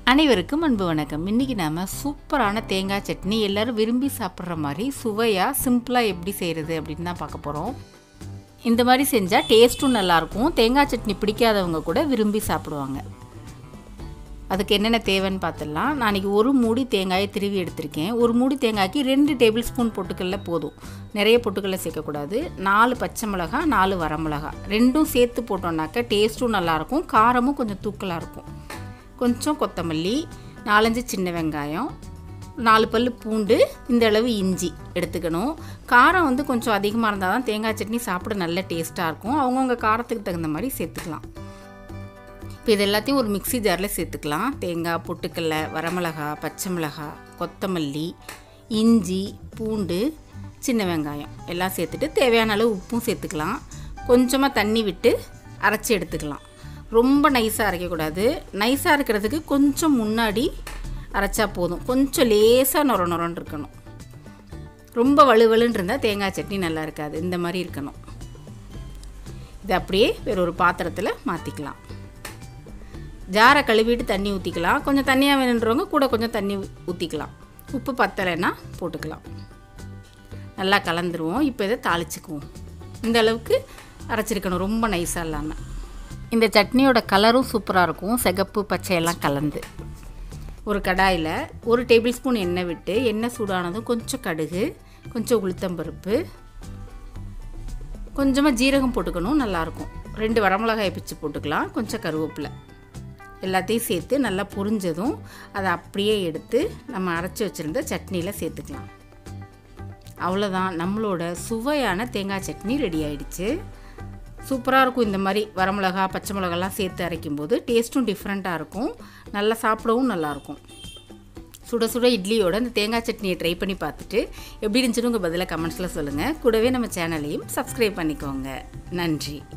அனைவருக்கும் அன்பு வணக்கம் இன்றைக்கி நாம் சூப்பரான தேங்காய் சட்னி எல்லோரும் விரும்பி சாப்பிட்ற மாதிரி சுவையாக சிம்பிளாக எப்படி செய்கிறது அப்படின்னு தான் பார்க்க போகிறோம் இந்த மாதிரி செஞ்சால் டேஸ்ட்டும் நல்லாயிருக்கும் தேங்காய் சட்னி பிடிக்காதவங்க கூட விரும்பி சாப்பிடுவாங்க அதுக்கு என்னென்ன தேவைன்னு பார்த்துடலாம் நான் இன்றைக்கி ஒரு மூடி தேங்காயை திருவி எடுத்திருக்கேன் ஒரு மூடி தேங்காய்க்கு ரெண்டு டேபிள் ஸ்பூன் பொட்டுக்கல்ல போதும் நிறைய பொட்டுக்கல்ல சேர்க்கக்கூடாது நாலு பச்சை மிளகா நாலு வரமிளகா ரெண்டும் சேர்த்து போட்டோம்னாக்க டேஸ்ட்டும் நல்லாயிருக்கும் காரமும் கொஞ்சம் தூக்கலாக இருக்கும் கொஞ்சம் கொத்தமல்லி நாலஞ்சு சின்ன வெங்காயம் நாலு பல் பூண்டு இந்த அளவு இஞ்சி எடுத்துக்கணும் காரம் வந்து கொஞ்சம் அதிகமாக இருந்தால் தான் தேங்காய் சட்னி சாப்பிட நல்ல டேஸ்ட்டாக இருக்கும் அவங்கவுங்க காரத்துக்கு தகுந்த மாதிரி சேர்த்துக்கலாம் இப்போ இது எல்லாத்தையும் ஒரு மிக்ஸி ஜாரில் சேர்த்துக்கலாம் தேங்காய் பொட்டுக்கடலை வரமிளகா பச்சை மிளகா கொத்தமல்லி இஞ்சி பூண்டு சின்ன வெங்காயம் எல்லாம் சேர்த்துட்டு தேவையான அளவு உப்பும் சேர்த்துக்கலாம் கொஞ்சமாக தண்ணி விட்டு அரைச்சி எடுத்துக்கலாம் ரொம்ப நைஸாக அரைக்கக்கூடாது நைஸாக இருக்கிறதுக்கு கொஞ்சம் முன்னாடி அரைச்சா போதும் கொஞ்சம் லேசாக நொர நொரன்னு இருக்கணும் ரொம்ப வலுவலுன்னு இருந்தால் தேங்காய் சட்னி நல்லா இருக்காது இந்த மாதிரி இருக்கணும் இது அப்படியே வேற ஒரு பாத்திரத்தில் மாற்றிக்கலாம் ஜாரை கழுவிட்டு தண்ணி ஊற்றிக்கலாம் கொஞ்சம் தண்ணியாக வேணுன்றவங்க கூட கொஞ்சம் தண்ணி ஊற்றிக்கலாம் உப்பு பத்தலைன்னா போட்டுக்கலாம் நல்லா கலந்துருவோம் இப்போ இதை தாளிச்சுக்குவோம் இந்த அளவுக்கு அரைச்சிருக்கணும் ரொம்ப நைஸாக இல்லாமல் இந்த சட்னியோட கலரும் சூப்பராக இருக்கும் சிகப்பு பச்சையெல்லாம் கலந்து ஒரு கடாயில் ஒரு டேபிள் ஸ்பூன் எண்ணெய் விட்டு எண்ணெய் சூடானதும் கொஞ்சம் கடுகு கொஞ்சம் உளுத்தம்பருப்பு கொஞ்சமாக ஜீரகம் போட்டுக்கணும் நல்லாயிருக்கும் ரெண்டு வரமிளகாயை பிச்சு போட்டுக்கலாம் கொஞ்சம் கருவேப்பிலை எல்லாத்தையும் சேர்த்து நல்லா புரிஞ்சதும் அதை அப்படியே எடுத்து நம்ம அரைச்சி வச்சுருந்த சட்னியில் சேர்த்துக்கலாம் அவ்வளோதான் நம்மளோட சுவையான தேங்காய் சட்னி ரெடி ஆயிடுச்சு சூப்பராக இருக்கும் இந்த மாதிரி வரமிளகா பச்சை மிளகாலாம் சேர்த்து அரைக்கும்போது டேஸ்ட்டும் டிஃப்ரெண்ட்டாக இருக்கும் நல்லா சாப்பிடவும் நல்லாயிருக்கும் சுட சுட இட்லியோட இந்த தேங்காய் சட்னியை ட்ரை பண்ணி பார்த்துட்டு எப்படி இருந்துச்சுன்னு உங்கள் பதிலாக கமெண்ட்ஸில் சொல்லுங்கள் கூடவே நம்ம சேனலையும் சப்ஸ்கிரைப் பண்ணிக்கோங்க நன்றி